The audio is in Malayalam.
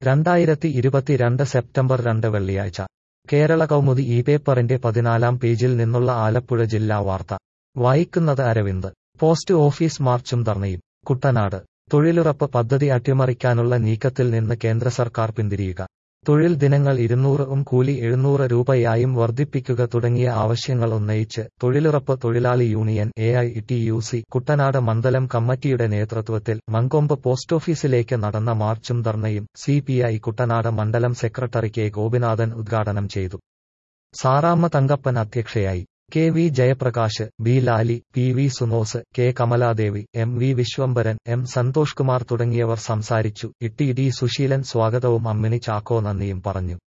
രണ്ടായിരത്തി ഇരുപത്തിരണ്ട് സെപ്റ്റംബർ രണ്ട് വെള്ളിയാഴ്ച കേരള കൗമുദി ഈ പേപ്പറിന്റെ പതിനാലാം പേജിൽ നിന്നുള്ള ആലപ്പുഴ ജില്ലാ വാർത്ത വായിക്കുന്നത് അരവിന്ദ് പോസ്റ്റ് ഓഫീസ് മാർച്ചും ധർണയും കുട്ടനാട് തൊഴിലുറപ്പ് പദ്ധതി അട്ടിമറിക്കാനുള്ള നീക്കത്തിൽ നിന്ന് കേന്ദ്ര സർക്കാർ പിന്തിരിയുക തൊഴിൽ ദിനങ്ങൾ ഇരുന്നൂറും കൂലി എഴുന്നൂറ് രൂപയായും വർദ്ധിപ്പിക്കുക തുടങ്ങിയ ആവശ്യങ്ങൾ ഉന്നയിച്ച് തൊഴിലുറപ്പ് തൊഴിലാളി union A I T U C Kuttanad മണ്ഡലം കമ്മിറ്റിയുടെ നേതൃത്വത്തിൽ മങ്കൊമ്പ് പോസ്റ്റ് ഓഫീസിലേക്ക് നടന്ന മാർച്ചും ധർണയും സി പി ഐ കുട്ടനാട് മണ്ഡലം സെക്രട്ടറി കെ ഗോപിനാഥൻ ഉദ്ഘാടനം ചെയ്തു സാറാമ്മ തങ്കപ്പൻ അധ്യക്ഷയായി K V Jayaprakash B Lali P V Sunos K Kamaladevi M V Viswambharan M Santhosh Kumar തുടങ്ങിയവർ സംസാരിച്ചു ഇട്ടി ഡി സുശീലൻ സ്വാഗതവും അമ്മിണി ചാക്കോ നന്ദിയും പറഞ്ഞു